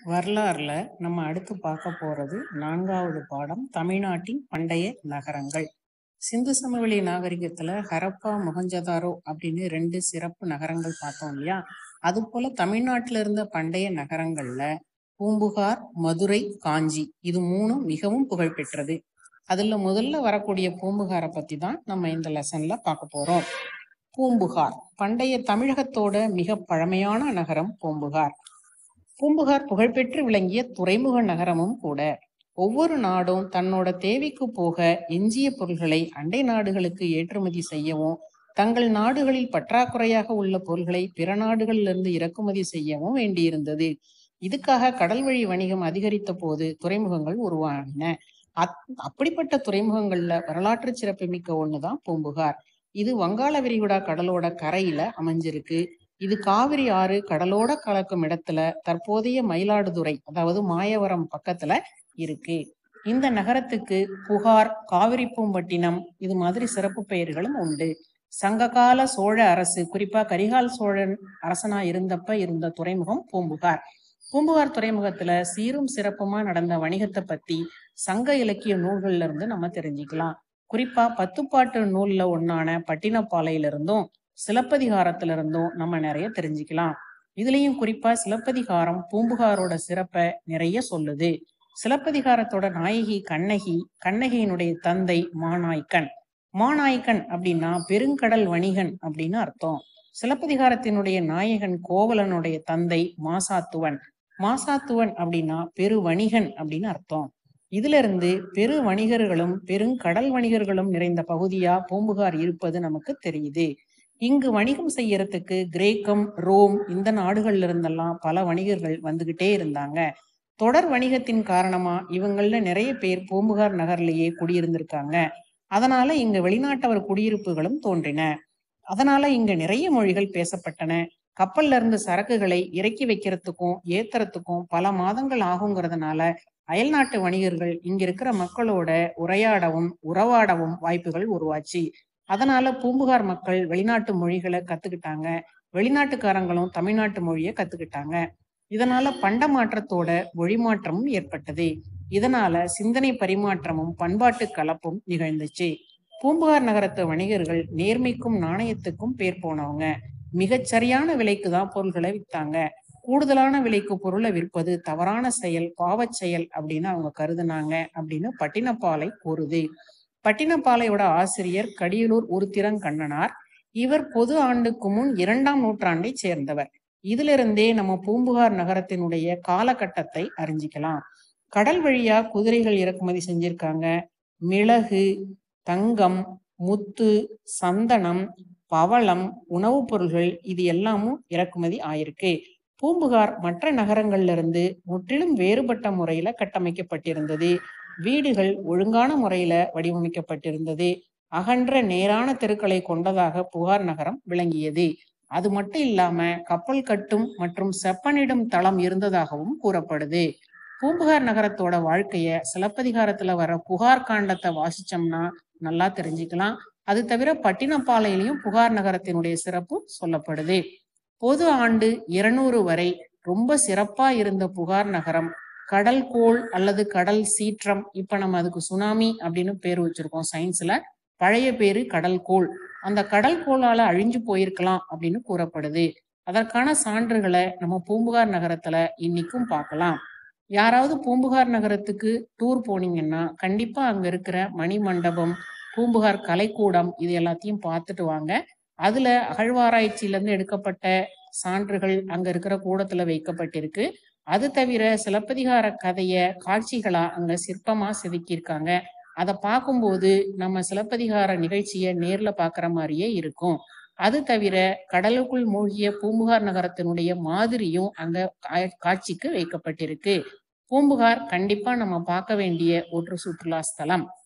வரலாறுல நம்ம அடுத்து பார்க்க போறது நான்காவது பாடம் தமிழ்நாட்டின் பண்டைய நகரங்கள் சிந்து சமவெளி நாகரிகத்துல ஹரப்பா மொஹஞ்சதாரோ அப்படின்னு ரெண்டு சிறப்பு நகரங்கள் பார்த்தோம் இல்லையா அது போல தமிழ்நாட்டில இருந்த பண்டைய நகரங்கள்ல பூம்புகார் மதுரை காஞ்சி இது மூணும் மிகவும் புகழ்பெற்றது அதுல முதல்ல வரக்கூடிய பூம்புகாரை பத்தி தான் நம்ம இந்த லெசன்ல பார்க்க போறோம் பூம்புகார் பண்டைய தமிழகத்தோட மிக பழமையான நகரம் பூம்புகார் பூம்புகார் புகழ்பெற்று விளங்கிய துறைமுக நகரமும் கூட ஒவ்வொரு நாடும் தன்னோட தேவைக்கு போக எஞ்சிய பொருள்களை அண்டை நாடுகளுக்கு ஏற்றுமதி செய்யவும் தங்கள் நாடுகளில் பற்றாக்குறையாக உள்ள பொருள்களை பிற நாடுகளிலிருந்து இறக்குமதி செய்யவும் வேண்டியிருந்தது இதுக்காக கடல் வழி வணிகம் அதிகரித்த போது துறைமுகங்கள் உருவாகின அத் அப்படிப்பட்ட துறைமுகங்கள்ல வரலாற்று சிறப்புமிக்க ஒண்ணுதான் பூம்புகார் இது வங்காள விரிகுடா கடலோட கரையில அமைஞ்சிருக்கு இது காவிரி ஆறு கடலோட கலக்கும் இடத்துல தற்போதைய மயிலாடுதுறை அதாவது மாயவரம் பக்கத்துல இருக்கு இந்த நகரத்துக்கு புகார் காவிரி பூம்பட்டினம் இது மாதிரி சிறப்பு பெயர்களும் உண்டு சங்ககால சோழ அரசு குறிப்பா கரிகால் சோழன் அரசனா இருந்தப்ப இருந்த துறைமுகம் பூம்புகார் பூம்புகார் துறைமுகத்துல சீரும் சிறப்புமா நடந்த வணிகத்தை பத்தி சங்க இலக்கிய நூல்கள்ல இருந்து நம்ம தெரிஞ்சுக்கலாம் குறிப்பா பத்துப்பாட்டு நூல்ல ஒன்னான பட்டினப்பாலையில இருந்தும் சிலப்பதிகாரத்துல இருந்தும் நம்ம நிறைய தெரிஞ்சுக்கலாம் இதுலயும் குறிப்பா சிலப்பதிகாரம் பூம்புகாரோட சிறப்பை நிறைய சொல்லுது சிலப்பதிகாரத்தோட நாயகி கண்ணகி கண்ணகியினுடைய தந்தை மாநாய்க்கன் மாநாய்க்கன் அப்படின்னா பெருங்கடல் வணிகன் அப்படின்னு அர்த்தம் சிலப்பதிகாரத்தினுடைய நாயகன் கோவலனுடைய தந்தை மாசாத்துவன் மாசாத்துவன் அப்படின்னா பெரு வணிகன் அப்படின்னு அர்த்தம் இதுல இருந்து பெரு வணிகர்களும் பெருங்கடல் வணிகர்களும் நிறைந்த பகுதியா பூம்புகார் இருப்பது நமக்கு தெரியுது இங்கு வணிகம் செய்யறதுக்கு கிரேக்கம் ரோம் இந்த நாடுகள்ல இருந்தெல்லாம் பல வணிகர்கள் வந்துகிட்டே இருந்தாங்க தொடர் வணிகத்தின் காரணமா இவங்கள நிறைய பேர் பூம்புகார் நகர்லயே குடியிருந்திருக்காங்க அதனால இங்க வெளிநாட்டவர் குடியிருப்புகளும் தோன்றின அதனால இங்க நிறைய மொழிகள் பேசப்பட்டன கப்பல்ல இருந்து சரக்குகளை இறக்கி வைக்கிறதுக்கும் ஏத்துறதுக்கும் பல மாதங்கள் ஆகுங்கிறதுனால அயல்நாட்டு வணிகர்கள் இங்க இருக்கிற மக்களோட உரையாடவும் உறவாடவும் வாய்ப்புகள் உருவாச்சு அதனால பூம்புகார் மக்கள் வெளிநாட்டு மொழிகளை கத்துக்கிட்டாங்க வெளிநாட்டுக்காரங்களும் தமிழ்நாட்டு மொழியை கத்துக்கிட்டாங்க இதனால பண்ட மாற்றத்தோட மொழி மாற்றமும் ஏற்பட்டது இதனால சிந்தனை பரிமாற்றமும் பண்பாட்டு கலப்பும் நிகழ்ந்துச்சு பூம்புகார் நகரத்து வணிகர்கள் நேர்மைக்கும் நாணயத்துக்கும் பேர் போனவங்க மிகச் சரியான விலைக்கு தான் பொருள்களை வித்தாங்க கூடுதலான விலைக்கு பொருளை விற்பது தவறான செயல் பாவச் செயல் அப்படின்னு அவங்க கருதுனாங்க அப்படின்னு பட்டினப்பாலை கூறுது பட்டினப்பாலையோட ஆசிரியர் கடியலூர் உருத்திரங்கண்ணனார் இவர் பொது ஆண்டுக்கு முன் இரண்டாம் நூற்றாண்டை சேர்ந்தவர் இதுல இருந்தே நம்ம பூம்புகார் நகரத்தினுடைய காலகட்டத்தை அறிஞ்சிக்கலாம் கடல் வழியா குதிரைகள் இறக்குமதி செஞ்சிருக்காங்க மிளகு தங்கம் முத்து சந்தனம் பவளம் உணவுப் பொருள்கள் இது எல்லாமும் இறக்குமதி ஆயிருக்கு பூம்புகார் மற்ற நகரங்கள்ல இருந்து முற்றிலும் வேறுபட்ட முறையில கட்டமைக்கப்பட்டிருந்தது வீடுகள் ஒழுங்கான முறையில வடிவமைக்கப்பட்டிருந்தது அகன்ற நேரான தெருக்களை கொண்டதாக புகார் நகரம் விளங்கியது அது மட்டும் இல்லாம கப்பல் கட்டும் மற்றும் செப்பனிடும் தளம் இருந்ததாகவும் கூறப்படுது பூம்புகார் நகரத்தோட வாழ்க்கைய சிலப்பதிகாரத்துல வர புகார் காண்டத்தை வாசிச்சோம்னா நல்லா தெரிஞ்சுக்கலாம் அது தவிர பட்டினப்பாலையிலையும் புகார் நகரத்தினுடைய சிறப்பு சொல்லப்படுது பொது ஆண்டு இருநூறு வரை ரொம்ப சிறப்பா இருந்த புகார் நகரம் கடல் கோள் அல்லது கடல் சீற்றம் இப்ப நம்ம அதுக்கு சுனாமி அப்படின்னு பேர் வச்சிருக்கோம் சயின்ஸ்ல பழைய பேரு கடல் கோள் அந்த கடல் கோளால அழிஞ்சு போயிருக்கலாம் அப்படின்னு கூறப்படுது அதற்கான சான்றுகளை நம்ம பூம்புகார் நகரத்துல இன்னைக்கும் பார்க்கலாம் யாராவது பூம்புகார் நகரத்துக்கு டூர் போனீங்கன்னா கண்டிப்பா அங்க இருக்கிற மணி மண்டபம் பூம்புகார் கலைக்கூடம் இது எல்லாத்தையும் பார்த்துட்டு வாங்க அதுல அகழ்வாராய்ச்சியில இருந்து எடுக்கப்பட்ட சான்றுகள் அங்க இருக்கிற கூடத்துல வைக்கப்பட்டிருக்கு அது தவிர சிலப்பதிகார கதைய காட்சிகளா அங்க சிற்பமா செதுக்கியிருக்காங்க அதை பார்க்கும்போது நம்ம சிலப்பதிகார நிகழ்ச்சியை நேர்ல பாக்குற மாதிரியே இருக்கும் அது தவிர கடலுக்குள் மூழ்கிய பூம்புகார் நகரத்தினுடைய மாதிரியும் அங்க காட்சிக்கு வைக்கப்பட்டிருக்கு பூம்புகார் கண்டிப்பா நம்ம பார்க்க வேண்டிய ஒரு சுற்றுலா ஸ்தலம்